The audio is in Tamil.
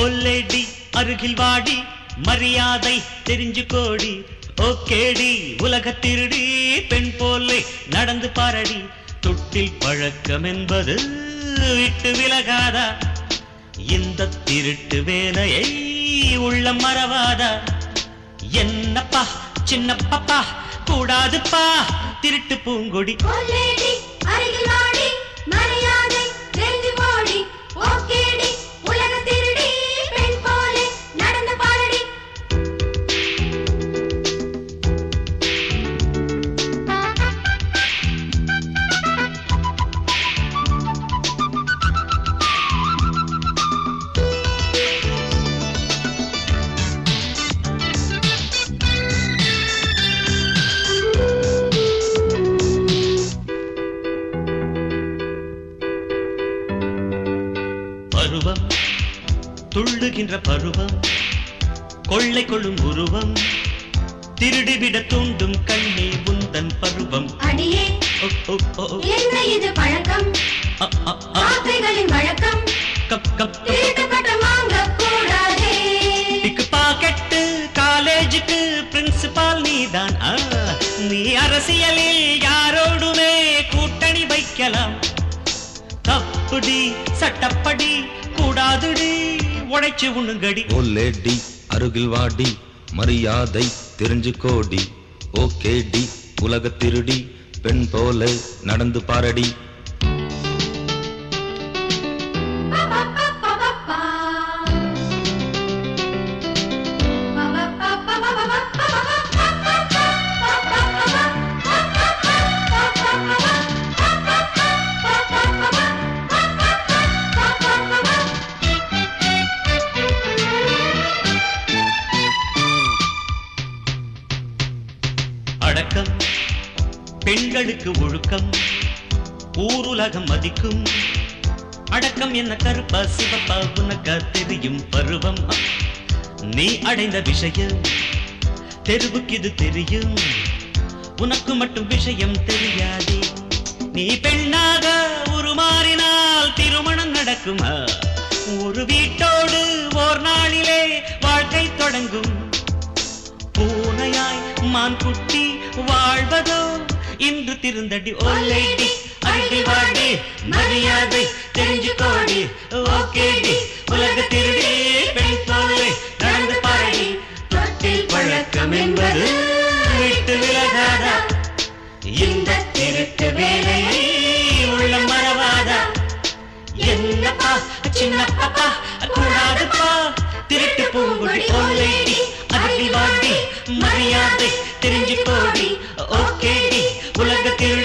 ஓலேடி அருகில் வாடி மரியாதை தெரிஞ்சு கோடி ஓகேடி உலக திருடி பெண் போலே நடந்து பாரடி தொட்டில் பழக்கம் என்பது விட்டு விலகாதா இந்த திருட்டு வேலையை உள்ளம் மறவாதா என்னப்பா சின்ன பாப்பா கூடாதுப்பா திருட்டு பூங்கொடி கொல்லேடி அருகில் வாடி மரியாதை தெரிஞ்சு போடி ஓகேடி உலக திருடி பெண் போலே நடந்து பாரடி பருவம் துள்ளுகின்ற பருவம் கொள்ளை கொள்ளும் உருவம் திருடிவிட தூண்டும் கண்ணே உந்தன் பருவம் அடியே ஓ, ஓ, ஓ, ஓ. என்ன இது பழக்கம் அ, அ, அ. ராத்திரிகளின் வழக்கம் கப், கப். திருட்டுப்பட்ட வாங்க கூடாதே பிக்கு பாக்கெட்டு காலேஜுக்கு பிரின்சிபால் நீதான் ஆ, நீ அரசியலில் யாரோடுமே கூட்டணி வைக்கலாம் தப்புடி சட்டப்படி கூடாதுடி உடைச்சு உண்ணுங்கடி ஓ லேடி அருகில் வாடி மரியாதை தெரிஞ்சு கோடி ஓகேடி உலக திருடி பெண் போல நடந்து பாரடி பப்பப்பப்பப்பா. அடக்கம் பெண்களுக்கு ஒழுக்கம் ஊருலகம் மதிக்கும் அடக்கம் என்ன கருப்பா சிவப்பா உனக்கா தெரியும் பருவம் நீ அடைந்த விஷயம் தெருவுக்கு இது தெரியும் உனக்கு மட்டும் விஷயம் தெரியாதே நீ பெண்ணாக உருமாறினால் திருமணம் நடக்குமா ஒரு வீட்டோடு ஓர் நாளிலே வாழ்க்கை தொடங்கும் பூனையாய் மான் குட்டி வாழ்வதோ இன்று திருந்தடி ஓலேடி அருகில் வாடி மரியாதை தெரிஞ்சு கோடி ஓகேடி உலக திருடி பெண் போலே நடந்து பாரடி தொட்டில் பழக்கம் என்பது விட்டு விலகாதா இந்த திருட்டு வேலையை உள்ள மறவாதா என்னப்பா சின்ன பாப்பா கூடாதுப்பா திருட்டு பூங்குடி ஓலேடி அருகி வாடி மரியாதை தெரிஞ்சு கோடி ஓகேடி உலக திருடி